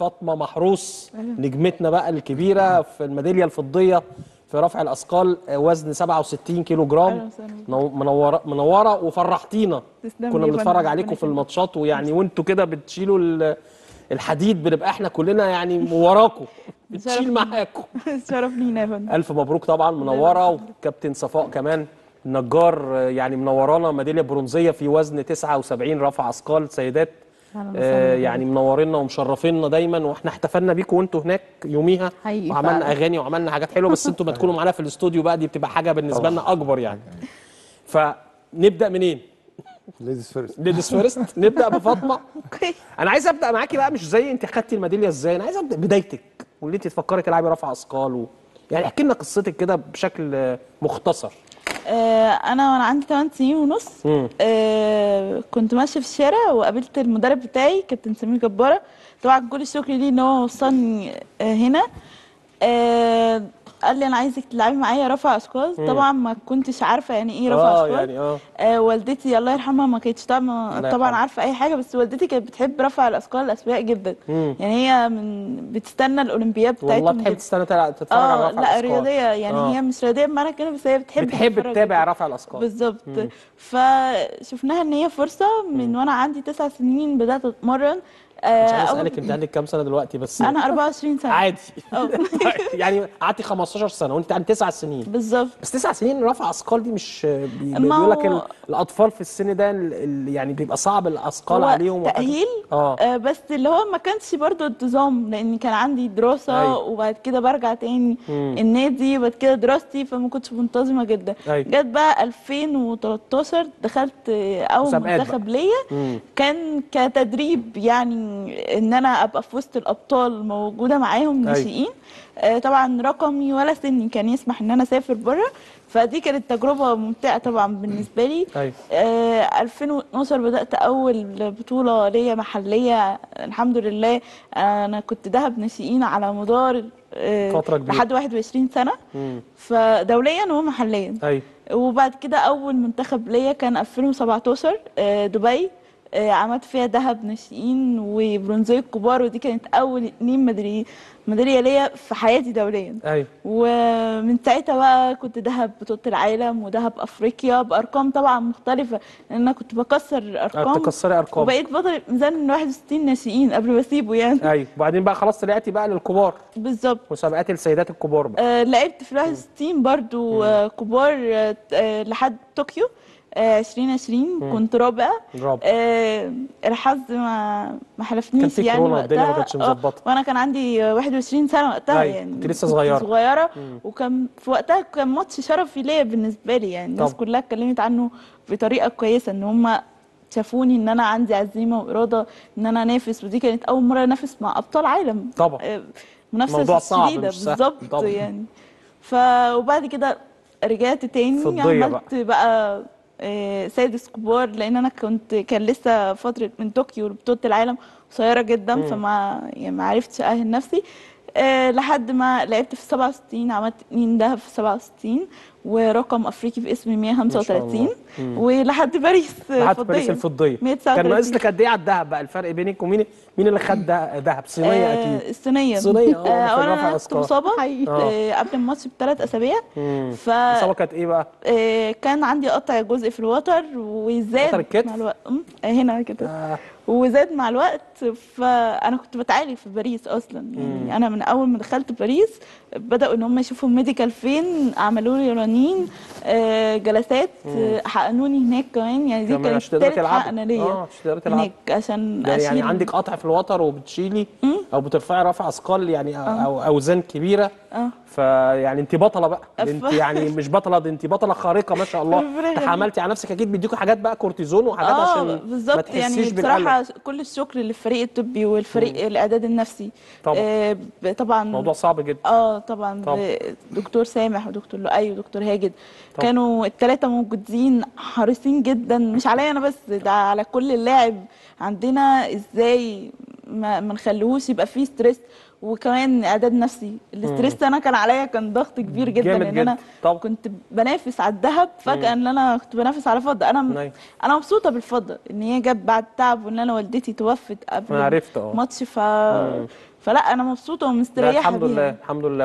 فاطمه محروس نجمتنا بقى الكبيره في الميداليه الفضيه في رفع الاثقال آه، وزن 67 كيلو جرام أهلا وسهلا بك. نو- منوره منوره وفرحتينا تسلم كنا لي يا بنتفرج فندم، عليكم ربنا في يخليك. الماتشات ويعني وانتوا كده بتشيلوا ال- الحديد بنبقى احنا كلنا يعني وراكم بتشيل شرف. معاكم شرف لينا يا فندم الف مبروك طبعا منوره وكابتن صفاء كمان النجار آه، يعني منورانا ميداليه برونزيه في وزن 79 رفع اثقال سيدات أهلاً آه وسهلاً. يعني منورينا ومشرفينا دايما واحنا احتفلنا بيكم وانتوا هناك يوميها حقيقي وعملنا فعلاً. اغاني وعملنا حاجات حلوه بس انتوا ما تكونوا معانا في الاستوديو بقى دي بتبقى حاجه بالنسبه لنا اكبر يعني فنبدا منين؟ ليديز فيرست ليديز فيرست نبدا بفاطمه اوكي انا عايز ابدا معاكي بقى مش زي انت خدتي الميداليه ازاي انا عايز ابدا بدايتك واللي انت تفكري تلعبي رفع اثقال و... يعني احكي لنا قصتك كده بشكل آه، مختصر آه انا وانا عندي 8 سنين ونص مم. آه كنت ماشيه في الشارع وقابلت المدرب بتاعي كابتن سمير جباره طبعا كل الشكر ليه ان هو وصلني آه هنا آه قال لي انا عايزك تلعبي معايا رفع اثقال طبعا ما كنتش عارفه يعني ايه رفع اه اثقال يعني اه آه والدتي الله يرحمها ما كانتش طبعا الله طبعا يرحمها. عارفه اي حاجه بس والدتي كانت بتحب رفع الاثقال الاسباء جدا مم. يعني هي من بتستنى الاولمبياد والله بتاعتهم بتحب جدا تستنى تلع- تتفرج على اه رفع لا الاثقال رياضيه يعني آه. هي مش رياضيه بمعنى كده بس هي بتحب بتحب تتفرج تتابع جداً. رفع الاثقال بالظبط فشفناها ان هي فرصه من وانا عندي تسع سنين بدات اتمرن آه مش عايز أول- اسالك انت عندك كام سنه دلوقتي بس انا 24 سنه عادي اه يعني قعدتي 15 سنه وانت عندك 9 سنين بالظبط بس تسع سنين رفع اثقال دي مش بي- ما بيقول لك هو- ال- الاطفال في السن ده ال- ال- يعني بيبقى صعب الاثقال هو عليهم وحاجات- تأهيل اه آه بس اللي هو ما كانش برضو انتظام لان كان عندي دراسه أيوة. وبعد كده برجع تاني مم. النادي وبعد كده دراستي فما كنتش منتظمه جدا أيوة. جت بقى 2013 دخلت آه، اول مسابقات منتخب ليا مم. كان كتدريب يعني ان انا ابقى في وسط الابطال موجوده معاهم أيوة. ناشئين آه طبعا رقمي ولا سني كان يسمح ان انا اسافر بره فدي كانت تجربه ممتعه طبعا بالنسبه لي ايوه آه 2012 بدأت أول بطولة ليا محلية الحمد لله أنا كنت دهب ناشئين على مدار آه فترة كبيرة. لحد 21 سنة مم. فدوليا ومحليا ايوه وبعد كده أول منتخب ليا كان 2017 آه دبي آه عملت فيها دهب ناشئين وبرونزية كبار ودي كانت أول اتنين ميدالية ميدالية ليا في حياتي دوليا ايوه ومن ساعتها بقى كنت دهب بطولة العالم ودهب افريقيا بارقام طبعا مختلفة لان انا كنت بكسر ارقام تكسري ارقام وبقيت بطل ميزان 61 ناشئين قبل ما اسيبه يعني ايوه وبعدين بقى خلاص طلعتي بقى للكبار بالظبط مسابقات السيدات الكبار بقى آه لعبت في 61 برضو آه كبار آه آه لحد طوكيو آه 2020 كنت رابعة رابع آه الحظ ما ما حلفنيش كان في يعني كورونا والدنيا ما وقتها. كانتش آه، مظبطة. وانا كان عندي 21 سنه وقتها أيوة، يعني كنت لسه صغيرة. صغيره وكان في وقتها كان ماتش شرفي ليا بالنسبه لي يعني الناس طب. كلها اتكلمت عنه بطريقه كويسه ان هم شافوني ان انا عندي عزيمه واراده ان انا انافس ودي كانت اول مره انافس مع ابطال عالم طبعا. آه، منافسه موضوع صعب شديده مش سهل. بالظبط طبعا. يعني ف وبعد كده رجعت تاني فضية عملت بقى, بقى آه، سادس كبار لان انا كنت كان لسه فتره من طوكيو لبطوله العالم قصيره جدا فما يعني ما عرفتش اهل نفسي أه لحد ما لعبت في 67 عملت اتنين دهب في 67 ورقم افريقي في اسمي 135 ولحد باريس لحد فضيه باريس الفضيه 139 كان ناقص لك قد ايه على الدهب بقى الفرق بينك ومين مين اللي خد ده- دهب صينيه آه، اكيد الصينيه صينية، اه، آه، في اولا الرفع انا كنت أثقال. مصابه اه. آه، قبل الماتش بثلاث اسابيع مم. ف الاصابه كانت ايه بقى؟ آه، كان عندي قطع جزء في الوتر وزاد وتر الكتف؟ مع الوقت أم، آه، هنا كده آه. وزاد مع الوقت فانا كنت بتعالج في باريس اصلا يعني انا من اول ما دخلت باريس بداوا ان هم يشوفوا الميديكال فين عملوا لي رنين آه، جلسات آه، حقنوني هناك كمان يعني دي كمان كانت عشان تقدري تالت تلعبي. حقنه ليا اه عشان تقدري تلعبي هناك عشان يعني, يعني اشيل عندك قطع في الوتر وبتشيلي او بترفعي رفع اثقال يعني او اوزان كبيره اه فيعني انت بطله بقى أف- انت يعني مش بطله دي انت بطله خارقه ما شاء الله ربنا يخليك. تحملتي على نفسك اكيد بيديكوا حاجات بقى كورتيزون وحاجات اه عشان ما بالظبط تحسيش يعني بالالم بصراحه كل الشكر للفريق الطبي والفريق الاعداد النفسي طبعا. آه ب- طبعا موضوع صعب جدا اه طبعا طبعا. ب- دكتور سامح ودكتور لؤي ودكتور هاجد كانوا الثلاثه موجودين حريصين جدا مش عليا انا بس ده على كل اللاعب عندنا ازاي ما, ما نخليهوش يبقى فيه ستريس وكمان اعداد نفسي الاستريس انا كان عليا كان ضغط كبير جدا جامد ان انا جدا. طبعا. كنت بنافس على الذهب فجاه ان انا كنت بنافس على فضه انا أيوة. انا مبسوطه بالفضه ان هي جت بعد تعب وان انا والدتي توفت قبل أنا عرفت، اه. الماتش ف... فلا انا مبسوطه لا ومستريحه الحمد بيها لله الحمد لله